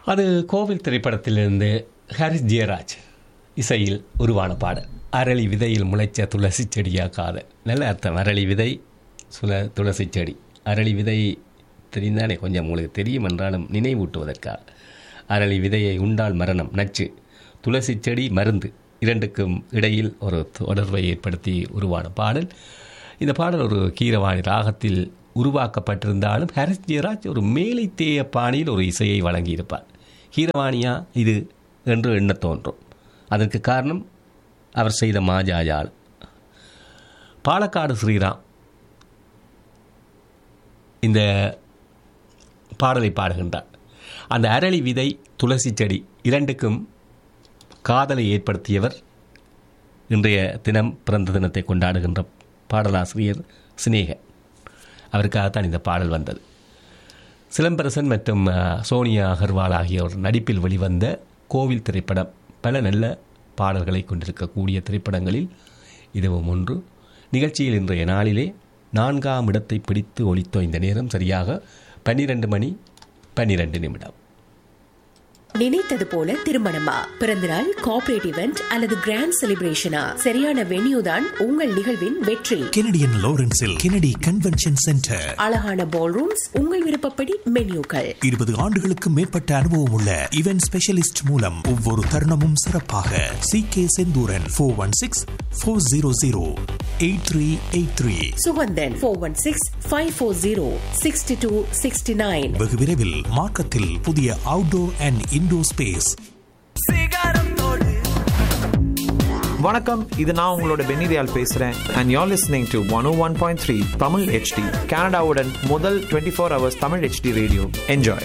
அது கோவில் திரைப்படத்திலிருந்து ஹாரிஸ் ஜெயராஜ் இசையில் உருவான பாடல் அரளி விதையில் முளைச்ச துளசி செடியா காதல் நல்ல அர்த்தம் அரளி விதை சுல துளசி செடி அரளி விதை தெரிந்தானே கொஞ்சம் உங்களுக்கு தெரியும் என்றாலும் நினைவூட்டுவதற்காக அரளி விதையை உண்டால் மரணம் நச்சு துளசி செடி மருந்து இரண்டுக்கும் இடையில் ஒரு தொடர்பை ஏற்படுத்தி உருவான பாடல் இந்த பாடல் ஒரு கீரவாணி ராகத்தில் உருவாக்கப்பட்டிருந்தாலும் ஹாரிஸ் ஜெயராஜ் ஒரு மேலை தேய பாணியில் ஒரு இசையை வழங்கியிருப்பார் கீரவாணியா இது என்று எண்ண தோன்றும் அதற்கு காரணம் அவர் செய்த மாஜாஜால் பாலக்காடு ஸ்ரீராம் இந்த பாடலை பாடுகின்றார் அந்த அரளி விதை துளசி செடி இரண்டுக்கும் காதலை ஏற்படுத்தியவர் இன்றைய தினம் பிறந்த தினத்தை கொண்டாடுகின்ற பாடலாசிரியர் சினேக அவருக்காகத்தான் இந்த பாடல் வந்தது சிலம்பரசன் மற்றும் அஹ், சோனியா அகர்வால் ஆகியோர் நடிப்பில் வெளிவந்த கோவில் திரைப்படம் பல நல்ல பாடல்களை கொண்டிருக்கக்கூடிய திரைப்படங்களில் இதுவும் ஒன்று நிகழ்ச்சியில் இன்றைய நாளிலே நான்காம் இடத்தை பிடித்து ஒலித்தோ இந்த நேரம் சரியாக பன்னிரண்டு மணி பன்னிரண்டு நிமிடம் நினைத்தது போல திருமணமா பிறந்தநாள் கார்ப்பரேட் இவெண்ட் அல்லது கிராண்ட் செலிப்ரேஷனா சரியான வென்யூ தான் உங்கள் நிகழ்வின் வெற்றி கெனடியன் லாரன்ஸில் கெனடி கன்வென்ஷன் சென்டர் அழகான பால் ரூம்ஸ் உங்கள் விருப்பப்படி மென்யூக்கள் இருபது ஆண்டுகளுக்கு மேற்பட்ட அனுபவம் உள்ள இவென்ட் ஸ்பெஷலிஸ்ட் மூலம் ஒவ்வொரு தருணமும் சிறப்பாக C K Senthuran four one six four zero zero eight three eight three Suganthan four one six five four zero sixty two sixty nine வெகு விரைவில் மார்க்கத்தில் புதிய அவுட்டோர் அண்ட் இன்டோர் ஸ்பேஸ் வணக்கம் இது நான் உங்களோட பென்னிதியால் பேசுறேன் and you're listening to one one point three Tamil HD கனடாவுடன் முதல் twenty four hours Tamil HD radio enjoy